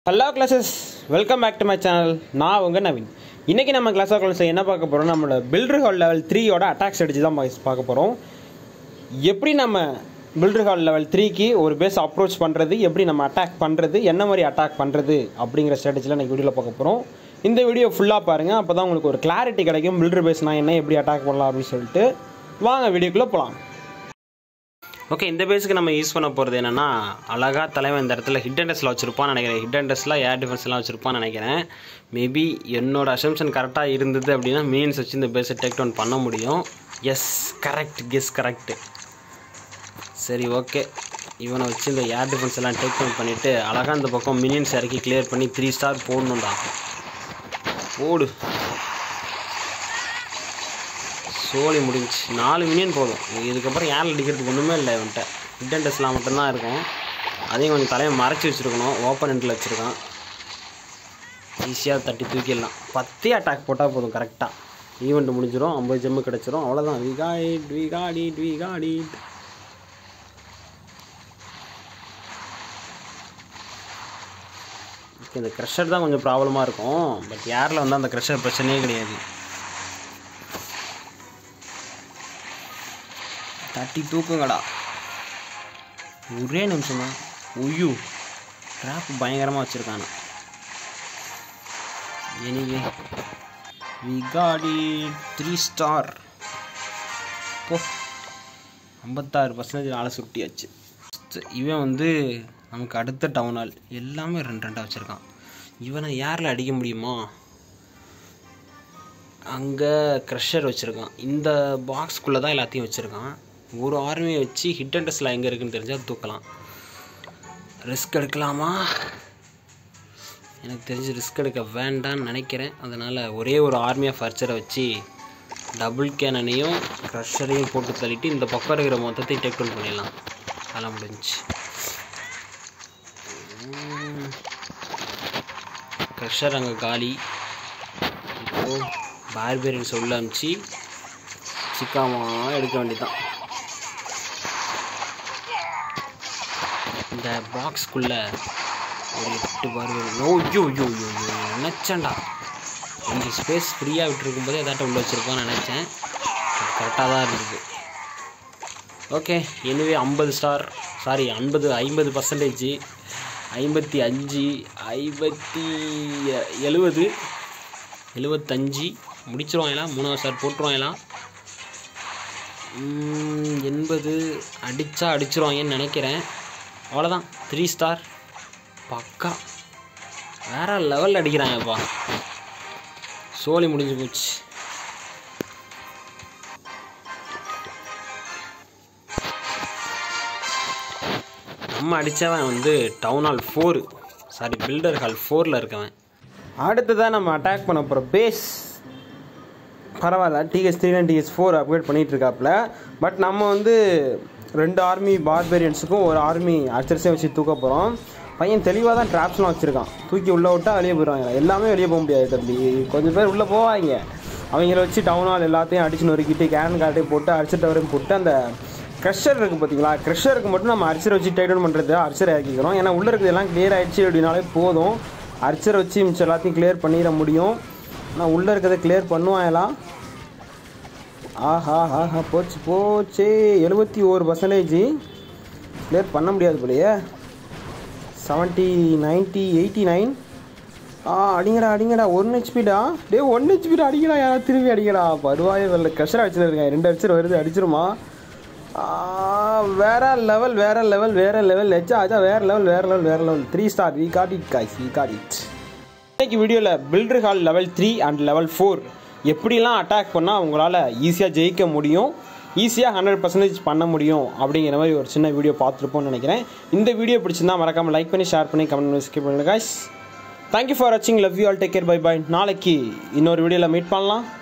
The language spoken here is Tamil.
hello classes welcome back to my channel நான் உங்கள் நவீன் இன்றைக்கி நம்ம கிளாஸ் ஆஃப் கிளாஸில் என்ன பார்க்க போகிறோம் நம்மளோட பில்டர் ஹால் லெவல் த்ரீயோட அட்டாக் ஸ்ட்ராட்டஜி தான் பா- பார்க்க போகிறோம் எப்படி நம்ம பில்டர் ஹால் லெவல் த்ரீக்கு ஒரு பேஸ் அப்ரோச் பண்ணுறது எப்படி நம்ம அட்டாக் பண்ணுறது என்ன மாதிரி அட்டாக் பண்ணுறது அப்படிங்கிற ஸ்ட்ராட்டஜியில் இன்றைக்கி வீடியோவில் பார்க்க போகிறோம் இந்த வீடியோ ஃபுல்லாக பாருங்கள் அப்போ தான் உங்களுக்கு ஒரு கிளாரிட்டி கிடைக்கும் பில்டர் பேஸ்னா என்ன எப்படி அட்டாக் பண்ணலாம் அப்படின்னு சொல்லிட்டு வாங்க வீடியோக்குள்ளே போகலாம் ஓகே இந்த பேஸுக்கு நம்ம யூஸ் பண்ண போகிறது என்னென்னா அழகாக தலைவன் இந்த இடத்துல ஹிட் அண்ட் டெஸ்ட்டில் வச்சுருப்பான்னு நினைக்கிறேன் ஹிட் அண்ட் டெஸ்ட்டில் ஏர் டிஃபென்ஸ்லாம் வச்சுருப்பான்னு நினைக்கிறேன் மேபி என்னோட அசம்ஷன் கரெக்டாக இருந்தது அப்படின்னா மீன்ஸ் வச்சு இந்த பேஸை டேக் டவுன் பண்ண முடியும் எஸ் கரெக்ட் கெஸ் கரெக்ட் சரி ஓகே இவனை வச்சு இந்த ஏர் டிஃபென்ஸ் எல்லாம் டேக் டவுன் பண்ணிவிட்டு அழகாக இந்த பக்கம் மினியன்ஸ் இறக்கி கிளியர் பண்ணி த்ரீ ஸ்டார் போடணும்டா போடு சோலி முடிஞ்சுச்சு நாலு மினியன் போதும் இதுக்கப்புறம் ஏரில் அடிக்கிறதுக்கு ஒன்றுமே இல்லை இவன்ட்ட ஹிட் டெஸ்ட்லாம் மட்டும்தான் இருக்கும் அதையும் கொஞ்சம் தலையை மறைச்சி வச்சுருக்கணும் ஓப்பன் எண்டில் வச்சுருக்கான் ஈஸியாக தட்டி தூக்கிடலாம் பத்தே அட்டாக் போட்டால் போதும் கரெக்டாக ஈவெண்ட் முடிஞ்சிடும் ஐம்பது ஜெம்மு கிடச்சிரும் அவ்வளோதான் we got it we got it we got it இந்த க்ரெஷர் தான் கொஞ்சம் ப்ராப்ளமாக இருக்கும் பட் ஏரில் வந்து அந்த க்ரெஷர் பிரச்சனையே கிடையாது தட்டி தூக்குங்கடா ஒரே நிமிஷமா உய்யு ட்ராப் பயங்கரமாக வச்சுருக்கானு anyway we got it three star போ ஐம்பத்தாறு பர்சன்டேஜ் ஆளை சுட்டியாச்சு இவன் வந்து நமக்கு அடுத்த டவுன் ஹால் எல்லாமே ரெண்டு ரெண்டாக வச்சுருக்கான் இவனை யாரில் அடிக்க முடியுமா அங்கே க்ரஷர் வச்சுருக்கான் இந்த பாக்ஸ்குள்ளே தான் எல்லாத்தையும் வச்சுருக்கான் ஒரு ஆர்மியை வச்சு ஹிட் அண்ட் டெஸ்ட்டில் எங்கே இருக்குன்னு தெரிஞ்சால் தூக்கலாம் ரிஸ்க் எடுக்கலாமா எனக்கு தெரிஞ்சு ரிஸ்க் எடுக்க வேண்டாம்னு நினைக்கிறேன் அதனால் ஒரே ஒரு ஆர்மி ஆஃப் அர்ச்சரை வச்சு டபுள் கேனனையும் க்ரஷரையும் போட்டு தள்ளிட்டு இந்த பக்கம் இருக்கிற மொத்தத்தையும் டேக் டவுன் பண்ணிடலாம் அதெல்லாம் முடிஞ்சுச்சு க்ரஷர் அங்கே காலி இப்போது பார்பேரியன்ஸ் உள்ள அனுப்பிச்சு சிக்காமா எடுக்க வேண்டியதுதான் இந்த பாக்ஸ்க்குள்ளே ஒரு எட்டு பார்பேரியன் ஓ ஐயோ ஐயோ ஐயோ ஐயோ நினச்சேன்டா கொஞ்சம் ஸ்பேஸ் ஃப்ரீயாக விட்டுருக்கும் போது எதாட்டம் உள்ள வச்சுருப்பான்னு நினச்சேன் கரெக்டாக தான் இருந்தது ஓகே எனிவே ஐம்பது ஸ்டார் சாரி ஐம்பது ஐம்பது பர்சன்டேஜ் ஐம்பத்தி அஞ்சு ஐம்பத்தி எழுபது எழுபத்தஞ்சு முடிச்சிருவாங்களாம் மூணாவது ஸ்டார் போட்டுருவாங்களாம் உம், எண்பது அடித்தா அடிச்சிருவாங்கன்னு நினைக்கிறேன் அவ்வளோதான் த்ரீ ஸ்டார் பக்கா வேற லெவலில் அடிக்கிறாங்கப்பா சோலி முடிஞ்சு போச்சு நம்ம அடித்தவன் வந்து town hall four sorry builder hall ஃபோரில் இருக்கவன் அடுத்ததான் நம்ம அட்டாக் பண்ண போகிற பேஸ் பரவாயில்ல DS three nine DS four upgrade பண்ணிகிட்டு இருக்காப்புல பட் நம்ம வந்து ரெண்டு ஆர்மி பார்பேரியன்ஸுக்கும் ஒரு ஆர்மி அச்சர்ஸையும் வச்சு தூக்க போகிறோம் பையன் தெளிவாக தான் ட்ராப்ஸ்லாம் வச்சுருக்கான் தூக்கி உள்ளே விட்டால் வெளியே போயிடுவாங்க எல்லாமே வெளியே போக முடியாது தம்பி கொஞ்சம் பேர் உள்ளே போவாங்க அவங்கள வச்சு டவுன் ஹால் எல்லாத்தையும் அடிச்சு நொறுக்கிட்டு கேன் கார்ட்டையும் போட்டு அடிச்சிட்டு வரையும் போட்டு அந்த க்ரெஷர் இருக்குது பார்த்தீங்களா க்ரெஷருக்கு மட்டும் நம்ம அரிச்சரை வச்சு டைட் டவுன் பண்ணுறது அரிச்சரை இறக்கிக்கிறோம் ஏன்னா உள்ளே இருக்கிறது எல்லாம் கிளியர் ஆயிடுச்சு அப்படின்னாலே போதும் அரிச்சரை வச்சு மிச்சம் எல்லாத்தையும் கிளியர் பண்ணிட முடியும் ஆனால் உள்ளே இருக்கிறத கிளியர் பண்ணுவாங்களாம் ஆஹா ஆஹா போச்சு போச்சு எழுபத்தி ஒரு பர்சன்டேஜ் கிளியர் பண்ண முடியாது போலையே செவன்ட்டி நைன்ட்டி எயிட்டி நைன் ஆ அடிங்கடா அடிங்கடா ஒன் ஹெச்பிடா டே ஒன் ஹெச்பிடா அடிங்கடா யாராவது திரும்பி அடிங்கடா பருவாயே வரல கஷ்டம் அடிச்சிருக்கேன் ரெண்டு அடிச்சிரு வருது அடிச்சிருமா ஆ, வேற லெவல் வேற லெவல் வேற லெவல் லெச்சா ஆச்சா வேற லெவல் வேற லெவல் வேற level three star we got it guys we got it இன்னைக்கு வீடியோவில் builder hall level three and level four எப்படிலாம் அட்டாக் பண்ணால் அவங்களால ஈஸியாக ஜெயிக்க முடியும் ஈஸியாக ஹண்ட்ரட் பர்சன்டேஜ் பண்ண முடியும் அப்படிங்கிற மாதிரி ஒரு சின்ன வீடியோ பார்த்துருப்போம்னு நினைக்கிறேன் இந்த வீடியோ பிடிச்சிருந்தா மறக்காமல் லைக் பண்ணி ஷேர் பண்ணி கமெண்ட் பண்ணி ஸ்கிப் பண்ணுங்க guys தேங்க்யூ ஃபார் வாட்சிங் love you all take care bye bye நாளைக்கு இன்னொரு வீடியோவில் மீட் பண்ணலாம்